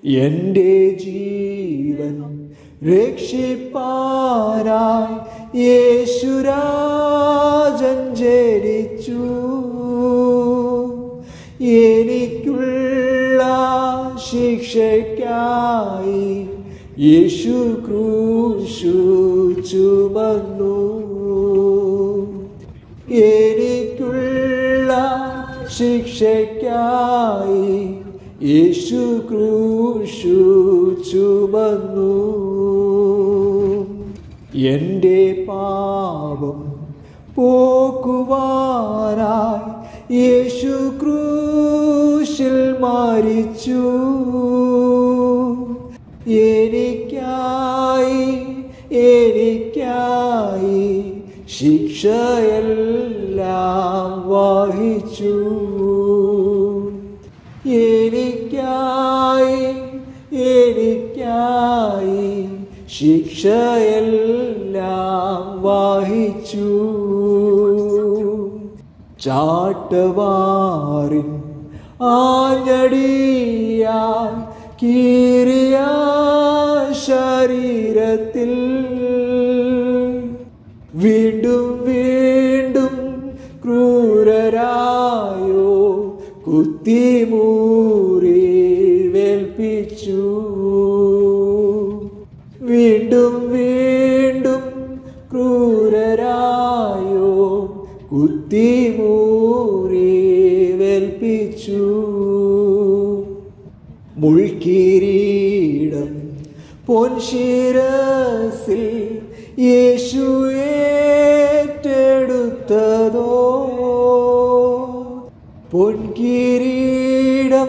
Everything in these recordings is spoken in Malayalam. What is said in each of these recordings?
എൻ്റെ ജീവൻ രക്ഷിപ്പാനായി യേശുരാജൻ ജനിച്ചു എനിക്കുള്ള ശിക്ഷയ്ക്കായി യേശു ക്രൂശു ചുമന്നു എനിക്കുള്ള ശിക്ഷയ്ക്കായി യേശു ക്രൂശു ചുമന്നു എൻ്റെ പാപം പോക്കുവാനായി യേശു ക്രൂശിൽ മരിച്ചു എനിക്കായി എനിക്കായി ശിക്ഷയെല്ലാം വഹിച്ചു എനിക്കായി എനിക്കായി ശിക്ഷയെല്ലാം വഹിച്ചു ചാട്ടവാറിൻ ആഞ്ഞടിയാൽ കീറിയ ശരീരത്തിൽ വീണ്ടും വീണ്ടും ക്രൂരരായോ കുത്തിമൂറി വേൽപ്പിച്ചു വീണ്ടും വീണ്ടും ക്രൂരരായോ കുത്തിമൂറി വേൽപ്പിച്ചു മുൾക്കിരീടം പൊൻശിരസിൽ യേശു ഏറ്റെടുത്തതോ പൊൻകിരീടം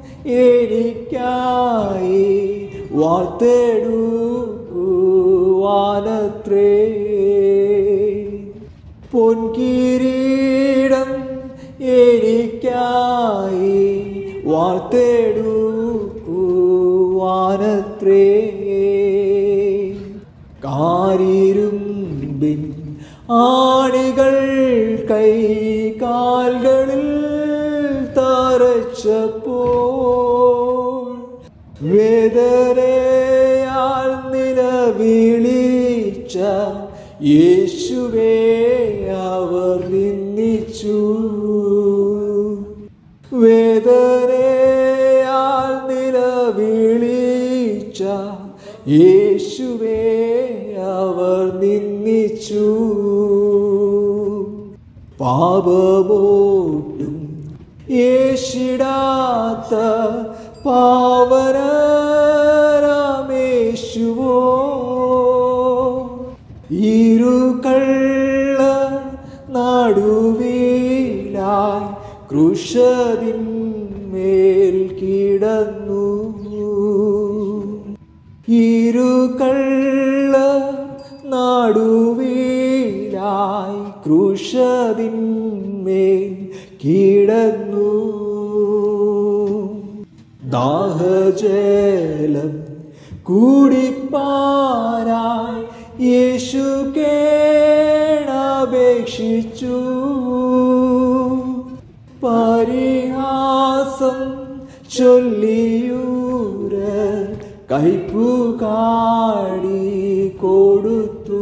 എനിക്കായി വാർത്തെടുക്കുവാനത്രേ പൊൻകിരീടം എനിക്കായി വാർത്തെടുക്കുവാനത്രേ കാരിരുമ്പിൻ ആണികൾ കൈ കാൽകളിൽ തറച്ചപ്പോൾ വേദനയാൽ നിലവിളിച്ച യേശുവേ അവർ നിന്ദിച്ചു വേദനയാൽ നിലവിളിച്ച യേശുവേ അവർ നിന്ദിച്ചു പാപമോട്ടും യേശിടാത്ത പാവനരാമേശുവോ ഇരുകള്ള നടുവിലായി കൃഷതിന്മേൽ കിടന്നു ഇരുകള്ള നടുവിലായി കൃഷതിന്മേൽ കിടന്നു ദാഹജലം കൂടിപ്പാനായി യേശു കേണപേക്ഷിച്ചു പരിഹാസം ചൊല്ലിയൂര കൈപ്പു കാടി കൊടുത്തു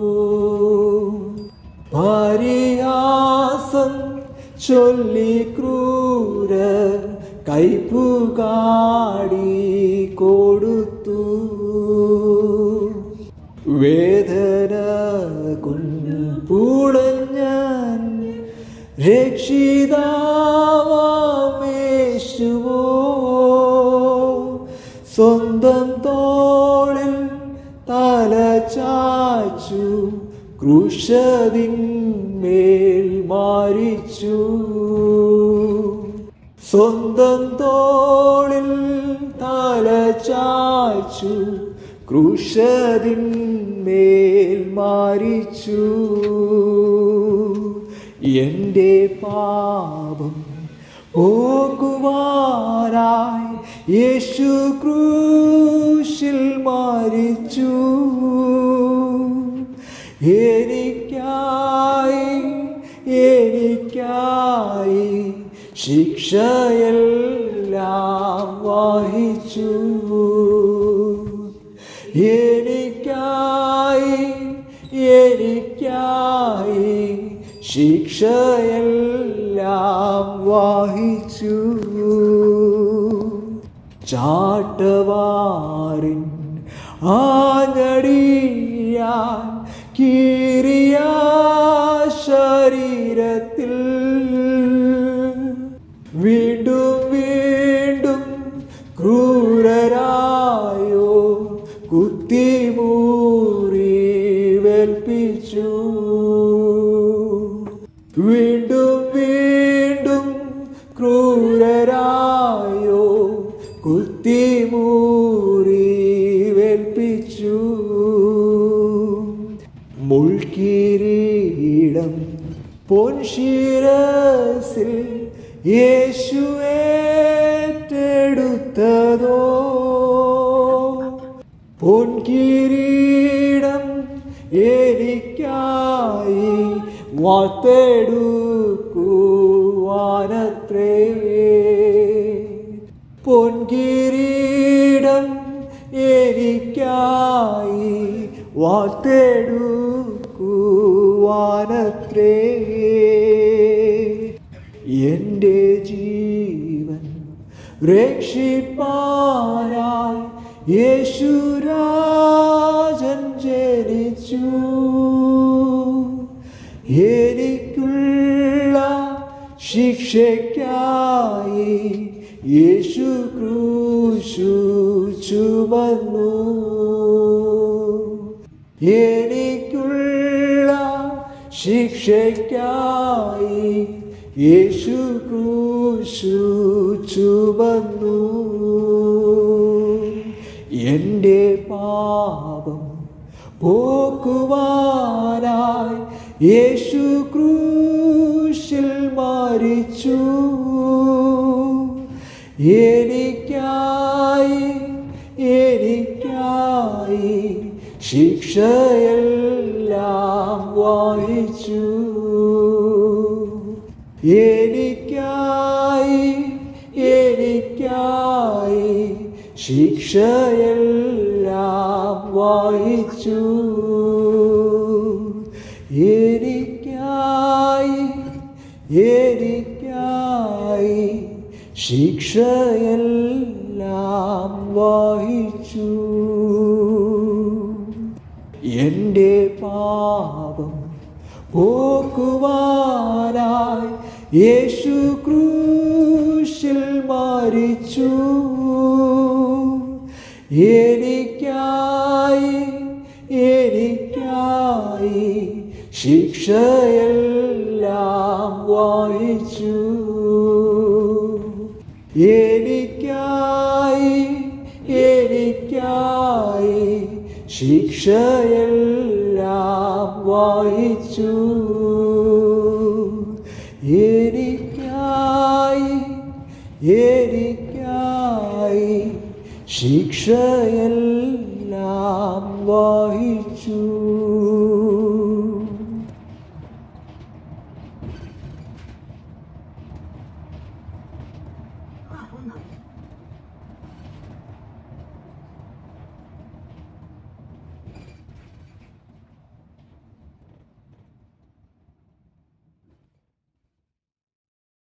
പരിഹാസം ചൊല്ലി ക്രൂര കൈപ്പു കാടി കൊടുത്തു വേദന കൊണ്ടുപൂടഞ്ഞാൻ രക്ഷിതാവാമേശുവോ സ്വന്തം തോളിൽ തല ചാച്ചു ക്രൂശതിന്മേൽ മാരിച്ചു സ്വന്തം തോളിൽ തല ചാച്ചു ക്രൂശതിന്മേൽ മാരിച്ചു എൻ്റെ പാപം പോകുവാനായി യേശു ക്രൂശിൽ മരിച്ചു എനിക്കായി എനിക്കായി ശിക്ഷയെല്ലാം എല്ലാം വഹിച്ചു എനിക്കായി എനിക്കായി ശിക്ഷയെല്ലാം വഹിച്ചു ചാട്ടവാറിൻ ആഞ്ഞടിയാൻ കീറിയ ശരീരത്തിൽ വീണ്ടും വീണ്ടും ക്രൂരരായോ കുത്തിമൂറി വേൽപ്പിച്ചു വീണ്ടും വീണ്ടും ക്രൂരരായോ കുത്തിമൂറി വേൽപ്പിച്ചു മുൾക്കിരീടം പൊൻശിരസിൽ യേശു ഏറ്റെടുത്തതോ പൊൻകിരീടം എനിക്കായി വാർത്തെടുക്കുവാനത്രേ പൊൻകിരീടം എനിക്കായി വാർത്തെടുക്കുവാനത്രേ എൻ്റെ ജീവൻ രക്ഷിപ്പാനായി യേശുരാജൻ ജനിച്ചു എനിക്കുള്ള ശിക്ഷയ്ക്കായി യേശു ക്രൂശു ചുമന്നു എനിക്കുള്ള ശിക്ഷയ്ക്കായി യേശു ക്രൂശു ചുമന്നു എൻ്റെ പാപം പോക്കുവാനായി യേശു ക്രൂശിൽ മരിച്ചു എനിക്കായി എനിക്കായി ശിക്ഷയെല്ലാം വായിച്ചു എനിക്കായി എനിക്കായി ശിക്ഷയെല്ലാം വായിച്ചു എനിക്കായി എനിക്കായി ശിക്ഷയെല്ലാം വായിച്ചു എൻ്റെ പാപം പോക്കുവാനായി യേശു ക്രൂശിൽ മരിച്ചു എനിക്കായി എനിക്കായി ശിക്ഷയെല്ലാം വായിച്ചു എനിക്കായി എനിക്കായി ശിക്ഷയെല്ലാം വായിച്ചു എനിക്കായി എനിക്കായി ശിക്ഷയെല്ലാം വായിച്ചു ആ ഒന്നായി